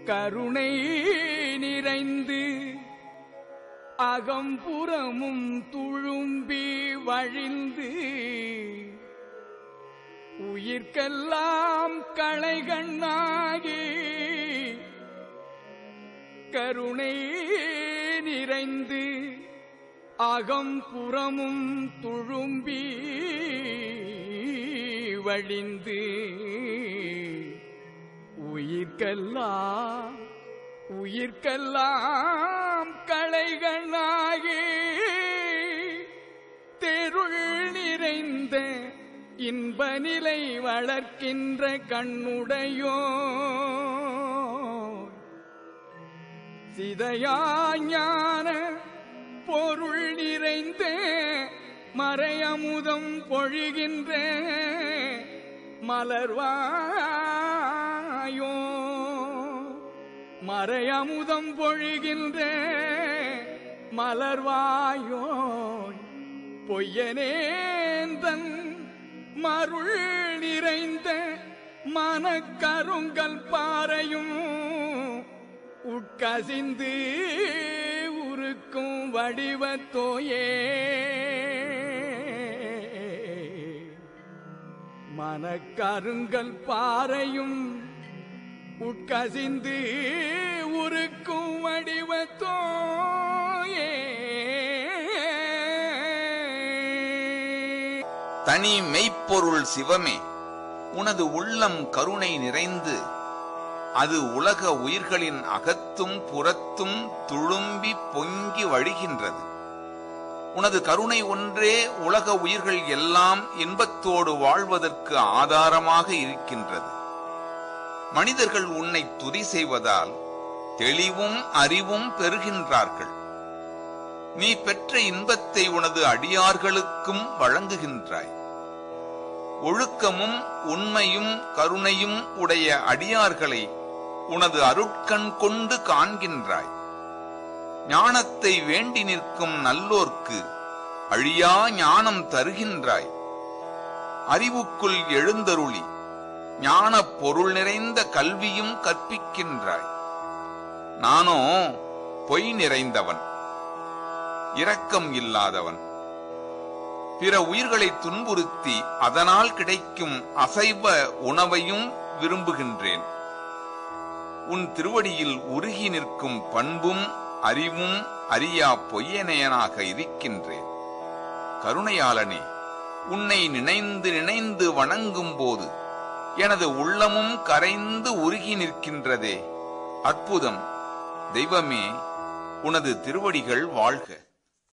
கருணை நிறைந்து அகம்புறமும் துழும்பி வழிந்து உயிர்க்கெல்லாம் களைகண்ணாகி கருணை நிறைந்து அகம்புறமும் துழும்பி வழிந்து உயிர்க்கெல்லாம் உயிர்க்கெல்லாம் களைகளாகி தெருள் நிறைந்த இன்ப நிலை வளர்க்கின்ற கண்ணுடையோ சிதையாஞான பொருள் நிறைந்த மறையமுதம் பொழிகின்ற மலர்வாயோ மறையமுதம் பொழிகின்ற மலர்வாயோ பொய்யனேந்தன் மருள் நிறைந்த மனக்கருங்கல் பாறையும் உட்கசிந்து உருக்கும் வடிவத்தோயே மனக்கருங்கல் பாறையும் உட்கசிந்து உருக்கும் வடிவத்தோயே தனி மெய்ப்பொருள் சிவமே உனது உள்ளம் கருணை நிறைந்து அது உலக உயிர்களின் அகத்தும் புறத்தும் துளும்பி பொங்கி வழிகின்றது உனது கருணை ஒன்றே உலக உயிர்கள் எல்லாம் இன்பத்தோடு வாழ்வதற்கு ஆதாரமாக இருக்கின்றது மனிதர்கள் உன்னை துதி செய்வதால் தெளிவும் அறிவும் பெறுகின்றார்கள் நீ பெற்ற இன்பத்தை உனது அடியார்களுக்கும் வழங்குகின்றாய் ஒழுக்கமும் உண்மையும் கருணையும் உடைய அடியார்களை உனது அருட்கண் கொண்டு காண்கின்றாய் ஞானத்தை வேண்டி நிற்கும் நல்லோர்க்கு அழியா ஞானம் தருகின்றாய் அறிவுக்குள் எழுந்தருளி ஞான பொருள் நிறைந்த கல்வியும் கற்பிக்கின்றாய் நானோ பொய் நிறைந்தவன் இரக்கம் இல்லாதவன் பிற உயிர்களை துன்புறுத்தி அதனால் கிடைக்கும் அசைவ உணவையும் விரும்புகின்றேன் உன் திருவடியில் உருகி நிற்கும் பண்பும் அறிவும் அறியா பொய்யனையனாக இருக்கின்றேன் கருணையாளனே உன்னை நினைந்து நினைந்து வணங்கும் போது எனது உள்ளமும் கரைந்து உருகி நிற்கின்றதே அற்புதம் தெய்வமே உனது திருவடிகள் வாழ்க